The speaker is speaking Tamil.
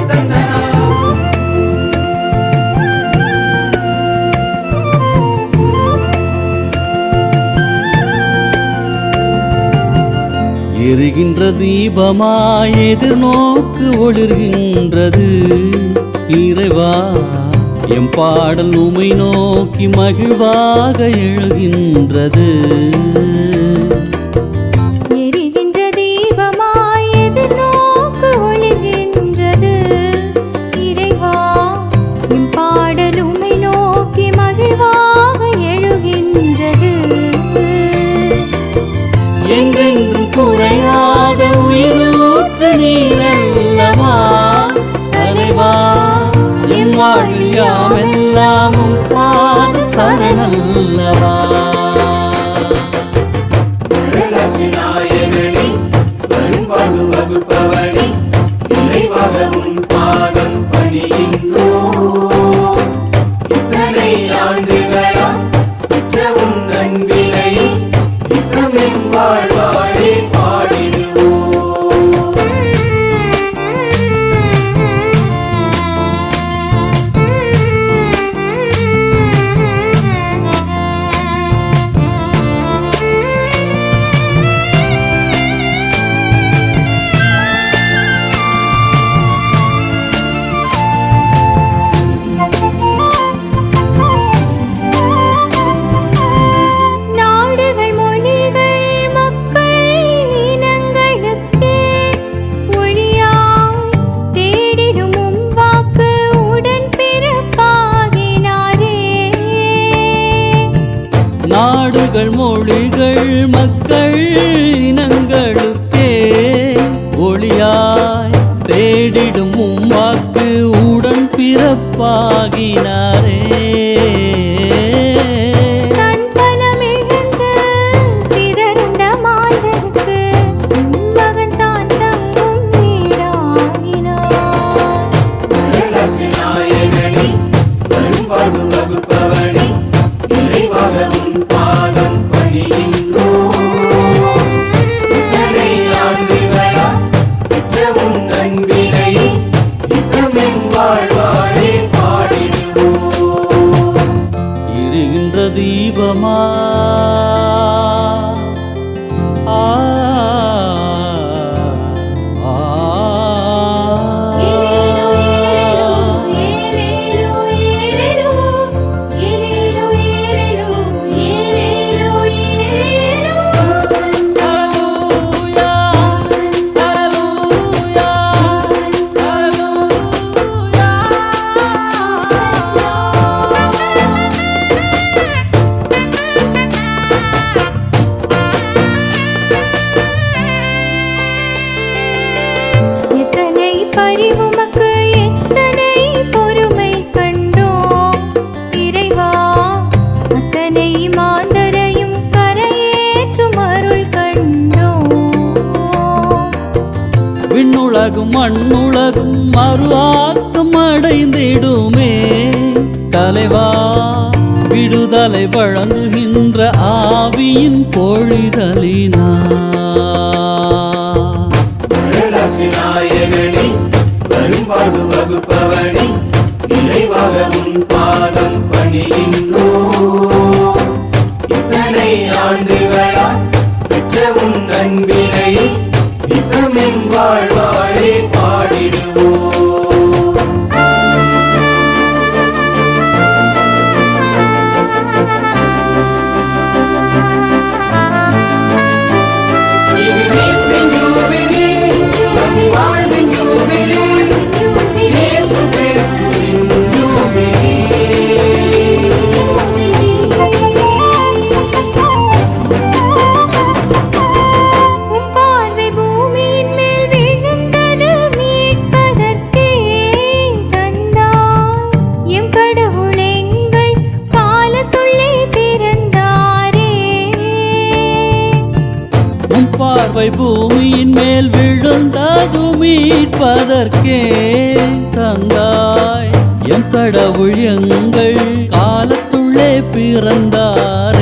தந்தனா எரிகின்ற தீபமாய் எதிர்நோக்கு ஒளிர்கின்றது இறைவா எம் பாடல் உமை நோக்கி மகிழ்வாக எழுகின்றது எரிகின்ற தீபமாய் எதிர்நோக்கு ஒளிர்கின்றது. இறைவா, என் பாடல் உம்மை நோக்கி மகிழ்வாக எழுகின்றது. என்றென்றும் குறையாத உயிரூற்று நீரல்லவா தலைவா என் வாழ்வில் யாமெல்லாமும் பாத சரணல்லவா வரலாற்று நாயகனே வரும்பாடு வகுப்பவனே நிறைவாக உன் பாதம் பணிகின்றோம் இத்தனை ஆண்டுகளா பெற்ற உன் அன்பினை இத்தமின் வாழ்வாரே பாடிடுவோம் நாடுகள், மொழிகள், மக்கள் இனங்களுக்கே ஒளியாய் தேடிடும் உம் வாக்கு உடன்பிறப்பாகினாரே. நாடுகள் மொழிகள் மக்கள் இனங்களுக்கே ஒளியாய் தேடிடும் உம் வாக்கு உடன் பிறப்பாகினாரே தன் பலமிழந்து சிதறுண்ட மாந்தருக்கு உம் மகன் தான் தங்கும் வீடாகினார். வரலாற்று நாயகனே வரும்பாடு வகுப்பவனே நிறைவாக உன் பாதம் பணிகின்றோம் இத்தனை ஆண்டுகளா பெற்ற உன் அன்பினை இத்தமின் வாழ்வாரே பாடிடுவோம் இருகின்ற தீபமா ஆ, ஆ, ஏலேலோ, ஏலேலோ, ஏலேலோ, ஏலேலோ, ஏலேலோ, ஏலேலோ, ஏலேலோ. ஹalleluya, ஹalleluya, ஹalleluya. எத்தனை பரிவுமக்கு எத்தனை பொறுமை கண்டோம் இறைவா அத்தனை மாந்தரையும் கரையேற்றும் அருள் கண்டோம் விண்ணுலகும் மண்ணுலகும் மறு ஆக்கம் அடைந்திடுமே தலைவா விடுதலை வழங்குகின்ற ஆவியின் பொழிதலினா வரலாற்று நாயகனே வரும்பாடு வகுப்பவனே நிறைவாக உன் பாதம் பணிகின்றோம் இத்தனை ஆண்டுகளா பெற்ற உன் அன்பினை இத்தமின் வாழ்வாரே பாடிடுவோம் இது மீட்பின் ஜூபிலி, நம் வாழ்வின் ஜூபிலி, இயேசு கிறிஸ்துவின் ஜூபிலி. உம் பார்வை பூமியின் மேல் விழுந்தது மீட்பதற்கே தந்தார். எம் கடவுள் எங்கள் காலத்துள்ளே பிறந்தாரே உம் பார்வை பூமியின் மேல் விழுந்தது மீட்பதற்கே தந்தாய் எம் கடவுள் எங்கள் காலத்துள்ளே பிறந்தாரே